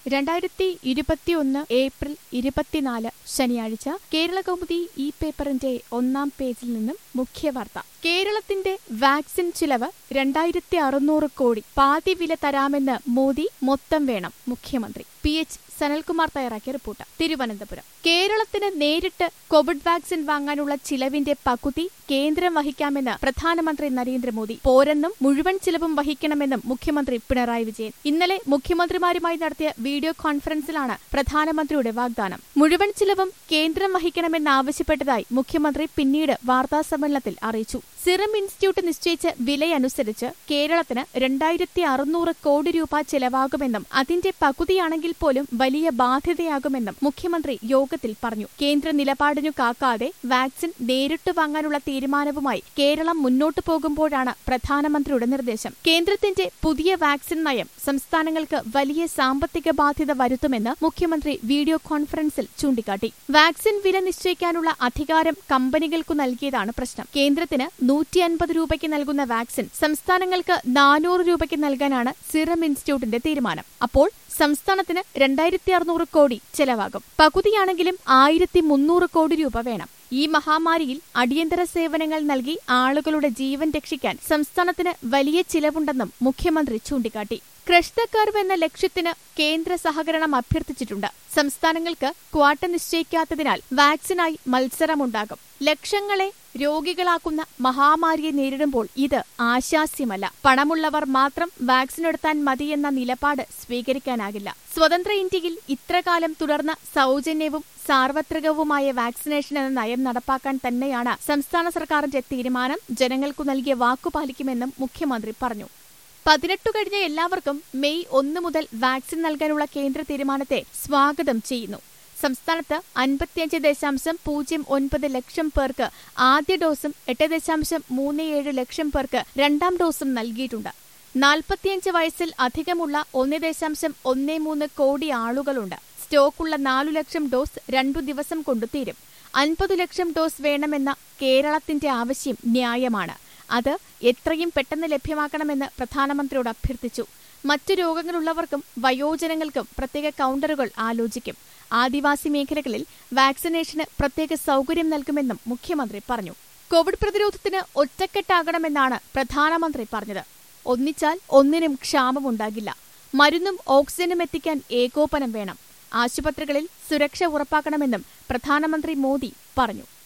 രണ്ടായിരത്തി ഇരുപത്തിയൊന്ന് ഏപ്രിൽ ഇരുപത്തിനാല് ശനിയാഴ്ച കേരളകൗമുദി ഈ പേപ്പറിന്റെ ഒന്നാം പേജിൽ നിന്നും മുഖ്യവാർത്ത കേരളത്തിന്റെ വാക്സിൻ ചിലവ് രണ്ടായിരത്തി അറുന്നൂറ് കോടി പാതി വില തരാമെന്ന് മോദി മൊത്തം വേണം മുഖ്യമന്ത്രി പി എച്ച് സനൽകുമാർ തയ്യാറാക്കിയ റിപ്പോർട്ട് തിരുവനന്തപുരം കേരളത്തിന് നേരിട്ട് കോവിഡ് വാക്സിൻ വാങ്ങാനുള്ള ചിലവിന്റെ പകുതി കേന്ദ്രം വഹിക്കാമെന്ന് പ്രധാനമന്ത്രി നരേന്ദ്രമോദി പോരെന്നും മുഴുവൻ ചിലവും വഹിക്കണമെന്നും മുഖ്യമന്ത്രി പിണറായി വിജയൻ ഇന്നലെ മുഖ്യമന്ത്രിമാരുമായി നടത്തിയ വീഡിയോ കോൺഫറൻസിലാണ് പ്രധാനമന്ത്രിയുടെ വാഗ്ദാനം മുഴുവൻ ചിലവും കേന്ദ്രം വഹിക്കണമെന്നാവശ്യപ്പെട്ടതായി മുഖ്യമന്ത്രി പിന്നീട് വാർത്താസമ്മേളനത്തിൽ അറിയിച്ചു സിറം ഇൻസ്റ്റിറ്റ്യൂട്ട് നിശ്ചയിച്ച വിലയനുസരിച്ച് കേരളത്തിന് രണ്ടായിരത്തി അറുന്നൂറ് കോടി രൂപ ചെലവാകുമെന്നും അതിന്റെ പകുതിയാണെങ്കിൽ പോലും വലിയ ബാധ്യതയാകുമെന്നും മുഖ്യമന്ത്രി യോഗത്തിൽ പറഞ്ഞു കേന്ദ്ര നിലപാടിനു കാക്കാതെ വാക്സിൻ നേരിട്ട് വാങ്ങാനുള്ള തീരുമാനവുമായി കേരളം മുന്നോട്ടു പോകുമ്പോഴാണ് പ്രധാനമന്ത്രിയുടെ നിർദ്ദേശം കേന്ദ്രത്തിന്റെ പുതിയ വാക്സിൻ നയം സംസ്ഥാനങ്ങൾക്ക് വലിയ സാമ്പത്തിക ബാധ്യത വരുത്തുമെന്ന് മുഖ്യമന്ത്രി വീഡിയോ കോൺഫറൻസിൽ ചൂണ്ടിക്കാട്ടി വാക്സിൻ വില നിശ്ചയിക്കാനുള്ള അധികാരം കമ്പനികൾക്കു നൽകിയതാണ് പ്രശ്നം കേന്ദ്രത്തിന് നൂറ്റി അൻപത് രൂപയ്ക്ക് നൽകുന്ന വാക്സിൻ സംസ്ഥാനങ്ങൾക്ക് നാനൂറ് രൂപയ്ക്ക് നൽകാനാണ് സിറം ഇൻസ്റ്റിറ്റ്യൂട്ടിന്റെ തീരുമാനം അപ്പോൾ സംസ്ഥാനത്തിന് രണ്ടായിരത്തി അറുന്നൂറ് കോടി ചെലവാകും പകുതിയാണെങ്കിലും ആയിരത്തി മുന്നൂറ് കോടി രൂപ വേണം ഈ മഹാമാരിയിൽ അടിയന്തര സേവനങ്ങൾ നൽകി ആളുകളുടെ ജീവൻ രക്ഷിക്കാൻ സംസ്ഥാനത്തിന് വലിയ ചിലവുണ്ടെന്നും മുഖ്യമന്ത്രി ചൂണ്ടിക്കാട്ടി ക്രഷ് കർവ് എന്ന ലക്ഷ്യത്തിന് കേന്ദ്ര സഹകരണം അഭ്യർത്ഥിച്ചിട്ടുണ്ട് സംസ്ഥാനങ്ങൾക്ക് ക്വാട്ട നിശ്ചയിക്കാത്തതിനാൽ വാക്സിനായി മത്സരമുണ്ടാകും ലക്ഷങ്ങളെ രോഗികളാക്കുന്ന മഹാമാരിയെ നേരിടുമ്പോൾ ഇത് ആശാസ്യമല്ല പണമുള്ളവർ മാത്രം വാക്സിൻ എടുത്താൻ മതിയെന്ന നിലപാട് സ്വീകരിക്കാനാകില്ല സ്വതന്ത്ര ഇന്ത്യയിൽ ഇത്രകാലം തുടർന്ന സൗജന്യവും സാർവത്രികവുമായ വാക്സിനേഷൻ എന്ന നയം നടപ്പാക്കാൻ തന്നെയാണ് സംസ്ഥാന സർക്കാരിന്റെ തീരുമാനം ജനങ്ങൾക്കു നൽകിയ വാക്കുപാലിക്കുമെന്നും മുഖ്യമന്ത്രി പറഞ്ഞു പതിനെട്ടു കഴിഞ്ഞ എല്ലാവർക്കും മെയ് ഒന്ന് മുതൽ വാക്സിൻ നൽകാനുള്ള കേന്ദ്ര തീരുമാനത്തെ സ്വാഗതം ചെയ്യുന്നു സംസ്ഥാനത്ത് അൻപത്തിയഞ്ച് ദശാംശം പൂജ്യം ഒൻപത് ലക്ഷം പേർക്ക് ആദ്യ ഡോസും എട്ട് ദശാംശം മൂന്ന് ഏഴ് ലക്ഷം പേർക്ക് രണ്ടാം ഡോസും നൽകിയിട്ടുണ്ട് നാൽപ്പത്തിയഞ്ച് വയസ്സിൽ അധികമുള്ള ഒന്ന് ദശാംശം ഒന്ന് മൂന്ന് കോടി ആളുകളുണ്ട് സ്റ്റോക്കുള്ള നാലു ലക്ഷം ഡോസ് രണ്ടു ദിവസം കൊണ്ടു തീരും അൻപതു ലക്ഷം ഡോസ് വേണമെന്ന കേരളത്തിന്റെ ആവശ്യം ന്യായമാണ് അത് എത്രയും പെട്ടെന്ന് ലഭ്യമാക്കണമെന്ന് പ്രധാനമന്ത്രിയോട് അഭ്യർത്ഥിച്ചു മറ്റു രോഗങ്ങളുള്ളവർക്കും വയോജനങ്ങൾക്കും പ്രത്യേക കൌണ്ടറുകൾ ആലോചിക്കും ആദിവാസി മേഖലകളിൽ വാക്സിനേഷന് പ്രത്യേക സൗകര്യം നൽകുമെന്നും മുഖ്യമന്ത്രി പറഞ്ഞു കോവിഡ് പ്രതിരോധത്തിന് ഒറ്റക്കെട്ടാകണമെന്നാണ് പ്രധാനമന്ത്രി പറഞ്ഞത് ഒന്നിച്ചാൽ ഒന്നിനും ക്ഷാമമുണ്ടാകില്ല മരുന്നും ഓക്സിജനും എത്തിക്കാൻ ഏകോപനം വേണം ആശുപത്രികളിൽ സുരക്ഷ ഉറപ്പാക്കണമെന്നും പ്രധാനമന്ത്രി മോദി പറഞ്ഞു